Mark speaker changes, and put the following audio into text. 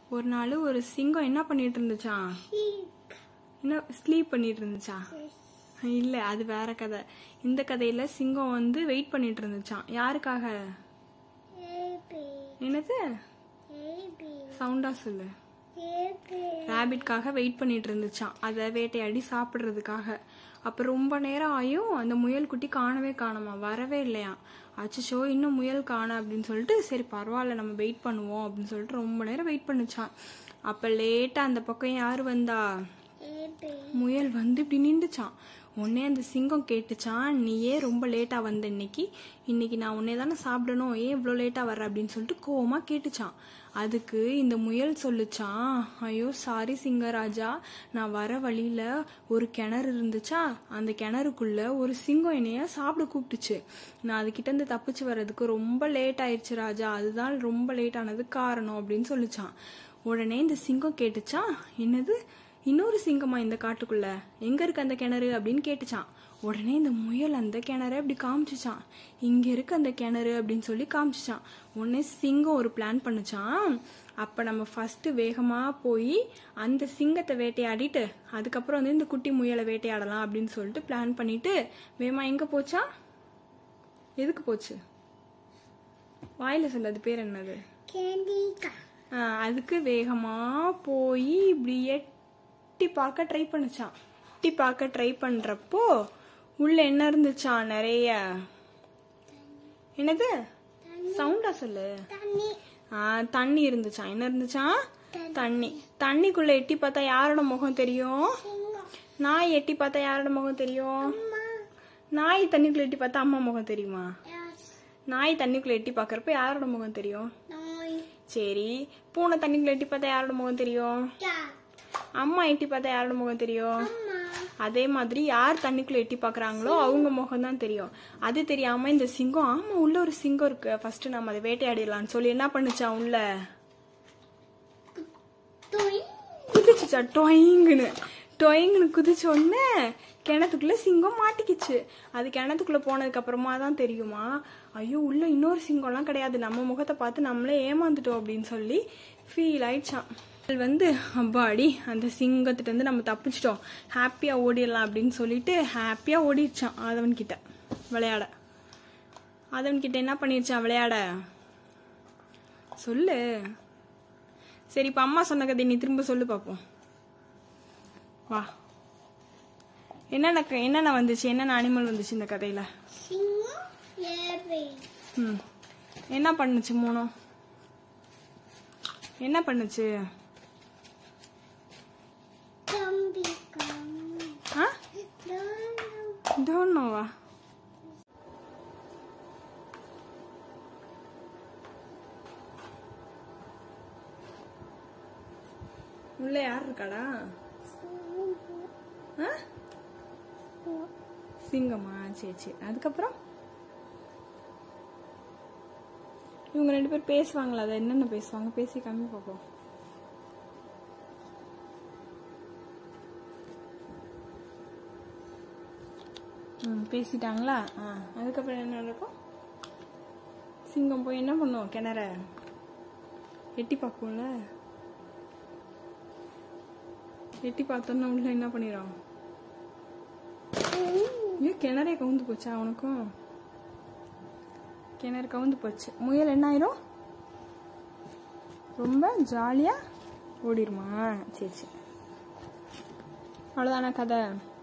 Speaker 1: ஒரு நாள் ஒரு சிங்கம் என்ன பண்ணிட்டு இருந்துச்சான் என்ன ஸ்லீப் பண்ணிட்டு இருந்துச்சா இல்ல அது வேற கதை இந்த கதையில சிங்கம் வந்து வெயிட் பண்ணிட்டு இருந்துச்சான் யாருக்காக என்னது சவுண்டா சொல்லு ரேபிட்காக வெயிட் பண்ணிட்டு இருந்துச்சான் அதை வேட்டையாடி சாப்பிடுறதுக்காக அப்ப ரொம்ப நேரம் ஆயும் அந்த முயல் குட்டி காணவே காணோமா வரவே இல்லையாம் அச்சச்சோ இன்னும் முயல் காண அப்படின்னு சொல்லிட்டு சரி பரவாயில்ல நம்ம வெயிட் பண்ணுவோம் அப்படின்னு சொல்லிட்டு ரொம்ப நேரம் வெயிட் பண்ணுச்சான் அப்ப லேட்டா அந்த பக்கம் யாரு வந்தா முயல் வந்து இப்படி நின்றுச்சான் உடனே அந்த சிங்கம் கேட்டுச்சான் நீ ஏன் ரொம்ப லேட்டா வந்த இன்னைக்கு இன்னைக்கு நான் உன்னே தானே சாப்பிடணும் ஏன் இவ்வளோ லேட்டா வர்ற அப்படின்னு சொல்லிட்டு கோவமா கேட்டுச்சான் அதுக்கு இந்த முயல் சொல்லுச்சான் ஐயோ சாரி சிங்கராஜா நான் வர வழியில ஒரு கிணறு இருந்துச்சா அந்த கிணறுக்குள்ள ஒரு சிங்கம் என்னைய சாப்பிட கூப்பிட்டுச்சு நான் அதுகிட்ட இருந்து தப்பிச்சு வர்றதுக்கு ரொம்ப லேட் ஆயிடுச்சு ராஜா அதுதான் ரொம்ப லேட் ஆனது காரணம் அப்படின்னு சொல்லுச்சான் உடனே இந்த சிங்கம் கேட்டுச்சான் என்னது இன்னொரு சிங்கமா இந்த காட்டுக்குள்ள எங்க இருக்கு அந்த கிணறு அப்படின்னு கேட்டுச்சான் உடனே இந்த முயல் அந்த கிணறு அப்படி காமிச்சுச்சான் இங்க இருக்கு அந்த கிணறு அப்படின்னு சொல்லி காமிச்சுச்சான் உடனே சிங்கம் ஒரு பிளான் பண்ணுச்சான் அப்ப நம்ம ஃபர்ஸ்ட் வேகமா போய் அந்த சிங்கத்தை வேட்டையாடிட்டு அதுக்கப்புறம் வந்து இந்த குட்டி முயலை வேட்டையாடலாம் அப்படின்னு சொல்லிட்டு பிளான் பண்ணிட்டு வேகமா எங்க போச்சா எதுக்கு போச்சு வாயில சொல்ல அது பேர் என்னது ஆ, அதுக்கு வேகமா போய் இப்படி எட்டி பார்க்க ட்ரை பண்ணுச்சான் எட்டி பார்க்க ட்ரை பண்றப்போ உள்ள என்ன இருந்துச்சான் நிறைய என்னது சவுண்டா சொல்லு ஆ, தண்ணி இருந்துச்சான் என்ன இருந்துச்சான் தண்ணி தண்ணிக்குள்ள எட்டி பார்த்தா யாரோட முகம் தெரியும் நாய் எட்டி பார்த்தா யாரோட முகம் தெரியும் நாய் தண்ணிக்குள்ள எட்டி பார்த்தா அம்மா முகம் தெரியுமா நாய் தண்ணிக்குள்ள எட்டி பார்க்கறப்ப யாரோட முகம் தெரியும் சரி பூனை தண்ணிக்குள்ள எட்டி பார்த்தா யாரோட முகம் தெரியும் அம்மா எட்டி பார்த்தா யாரோட முகம் தெரியும் அதே மாதிரி யார் தண்ணிக்குள்ள எட்டி பாக்குறாங்களோ அவங்க முகம் தான் தெரியும் அது தெரியாம இந்த சிங்கம் ஆமா உள்ள ஒரு சிங்கம் இருக்கு ஃபர்ஸ்ட் நம்ம அதை வேட்டையாடிடலாம்னு சொல்லி என்ன பண்ணுச்சான் உள்ள குதிச்சுச்சா டொயிங்குன்னு டொயிங்குன்னு குதிச்ச உடனே கிணத்துக்குள்ள சிங்கம் மாட்டிக்கிச்சு அது கிணத்துக்குள்ள போனதுக்கு அப்புறமா தான் தெரியுமா ஐயோ உள்ள இன்னொரு சிங்கம்லாம் கிடையாது நம்ம முகத்தை பார்த்து நம்மளே ஏமாந்துட்டோம் அப்படின்னு சொல்லி ஃபீல் ஆயிடுச்சான் அது வந்து அப்பாடி அந்த சிங்கத்திட்ட இருந்து நம்ம தப்பிச்சிட்டோம் ஹாப்பியா ஓடிடலாம் அப்படின்னு சொல்லிட்டு ஹாப்பியா ஓடிடுச்சான் ஆதவன் கிட்ட விளையாட ஆதவன் கிட்ட என்ன பண்ணிருச்சான் விளையாட சொல்லு சரி இப்ப அம்மா சொன்ன கதை நீ திரும்ப சொல்லு பாப்போம் வா என்னென்ன க- என்னென்ன வந்துச்சு என்னென்ன அனிமல் வந்துச்சு இந்த கதையில ம் என்ன பண்ணுச்சு மூணும் என்ன பண்ணுச்சு ஆ டோன்ட் நோவா உள்ள யார் இருக்காடா ஆ? சிங்கமா சரி சரி அதுக்கப்புறம் இவங்க ரெண்டு பேர் பேசுவாங்களா அதை என்னென்ன பேசுவாங்க பேசி காமி பார்ப்போம் ம் பேசிட்டாங்களா ஆ அதுக்கப்புறம் என்ன நடக்கும் சிங்கம் போய் என்ன பண்ணும் கிணற எட்டி பார்க்கும்ல எட்டி பார்த்தோன்னா உள்ள என்ன பண்ணிடும் ஏன் கிணறே கவுந்து போச்சா அவனுக்கும் கிணறு கவுந்து போச்சு முயல் என்ன ஆயிரும் ரொம்ப ஜாலியா ஓடிருமா சரி சரி அவ்வளோதானா கதை